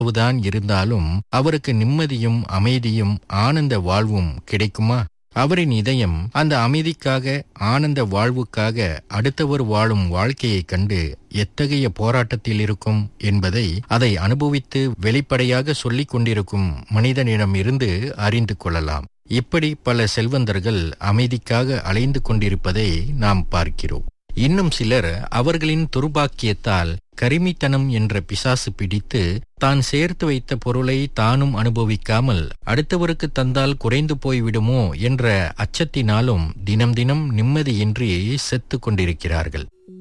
எவ்வளவுதான் இருந்தாலும் அவருக்கு நிம்மதியும் அமைதியும் ஆனந்த வாழ்வும் கிடைக்குமா அவரின் இதயம் அந்த அமைதிக்காக ஆனந்த வாழ்வுக்காக அடுத்தவர் வாழும் வாழ்க்கையைக் கண்டு எத்தகைய போராட்டத்தில் இருக்கும் என்பதை அதை அனுபவித்து வெளிப்படையாக சொல்லிக் கொண்டிருக்கும் மனிதனிடம் இருந்து அறிந்து கொள்ளலாம் இப்படி பல செல்வந்தர்கள் அமைதிக்காக அலைந்து கொண்டிருப்பதை நாம் பார்க்கிறோம் இன்னும் சிலர் அவர்களின் துர்பாக்கியத்தால் கரிமித்தனம் என்ற பிசாசு பிடித்து தான் சேர்த்து வைத்த பொருளை தானும் அனுபவிக்காமல் அடுத்தவருக்கு தந்தால் குறைந்து போய்விடுமோ என்ற அச்சத்தினாலும் தினம் தினம் நிம்மதியின்றி செத்து கொண்டிருக்கிறார்கள்